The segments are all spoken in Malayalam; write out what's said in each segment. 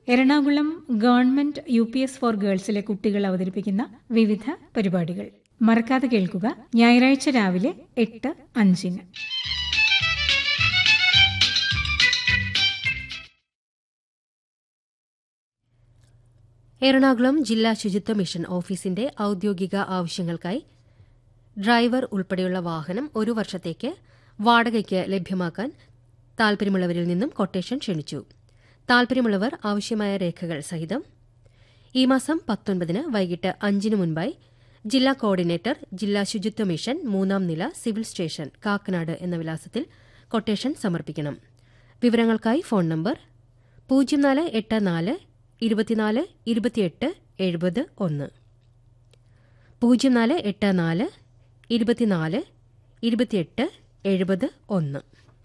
Ernakulam government U P S for ഗേൾസിലെ കുട്ടികൾ അവതരിപ്പിക്കുന്ന വിവിധ പരിപാടികൾ മറക്കാതെ കേൾക്കുക ഞായറാഴ്ച രാവിലെ എട്ട് അഞ്ചിന് എറണാകുളം ജില്ലാ ശുചിത്വ മിഷൻ ഓഫീസിന്റെ ഔദ്യോഗിക ആവശ്യങ്ങൾക്കായി ഡ്രൈവർ ഉൾപ്പെടെയുള്ള വാഹനം ഒരു വർഷത്തേക്ക് വാടകയ്ക്ക് ലഭ്യമാക്കാൻ താൽപര്യമുള്ളവരിൽ നിന്നും കൊട്ടേഷൻ ക്ഷണിച്ചു താൽപര്യമുള്ളവർ ആവശ്യമായ രേഖകൾ സഹിതം ഈ മാസം പത്തൊൻപതിന് വൈകിട്ട് അഞ്ചിന് മുൻപായി ജില്ലാ കോർഡിനേറ്റർ ജില്ലാ ശുചിത്വ മിഷൻ മൂന്നാം നില സിവിൽ സ്റ്റേഷൻ കാക്കനാട് എന്ന വിലാസത്തിൽ കൊട്ടേഷൻ സമർപ്പിക്കണം വിവരങ്ങൾക്കായി ഫോൺ നമ്പർ പൂജ്യം നാല് എട്ട് നാല് ഇരുപത്തിനാല് ഇരുപത്തിയെട്ട് എഴുപത് ഒന്ന് പൂജ്യം നാല് എട്ട് നാല് ഇരുപത്തിനാല് ഇരുപത്തിയെട്ട് എഴുപത് ഒന്ന്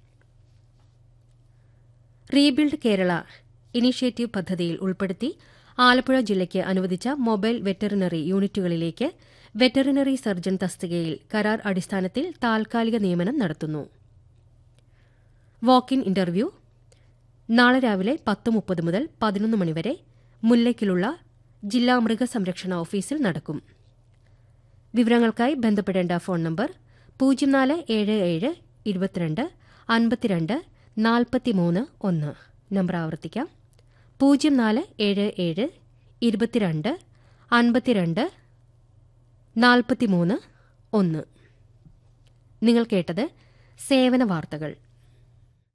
റീബിൽഡ് കേരള ഇനീഷ്യേറ്റീവ് പദ്ധതിയിൽ ഉൾപ്പെടുത്തി ആലപ്പുഴ ജില്ലയ്ക്ക് അനുവദിച്ച മൊബൈൽ വെറ്ററിനറി യൂണിറ്റുകളിലേക്ക് വെറ്ററിനറി സർജൻ തസ്തികയിൽ കരാർ അടിസ്ഥാനത്തിൽ താൽക്കാലിക നിയമനം നടത്തുന്നു വാക്ക് ഇൻ ഇന്റർവ്യൂ നാളെ രാവിലെ പത്ത് മുപ്പത് മുതൽ പതിനൊന്ന് മണിവരെ മുല്ലയ്ക്കിലുള്ള ജില്ലാ മൃഗസംരക്ഷണ ഓഫീസിൽ നടക്കും വിവരങ്ങൾക്കായി ബന്ധപ്പെടേണ്ട ഫോൺ നമ്പർ പൂജ്യം നാല് ഏഴ് ഏഴ് ഇരുപത്തിരണ്ട് അൻപത്തിരണ്ട് നാൽപ്പത്തിമൂന്ന് ഒന്ന് നമ്പർ ആവർത്തിക്കാം പൂജ്യം നാല് ഏഴ് ഏഴ് ഇരുപത്തിരണ്ട് അൻപത്തിരണ്ട് നാൽപ്പത്തിമൂന്ന് ഒന്ന് നിങ്ങൾ കേട്ടത് സേവന വാർത്തകൾ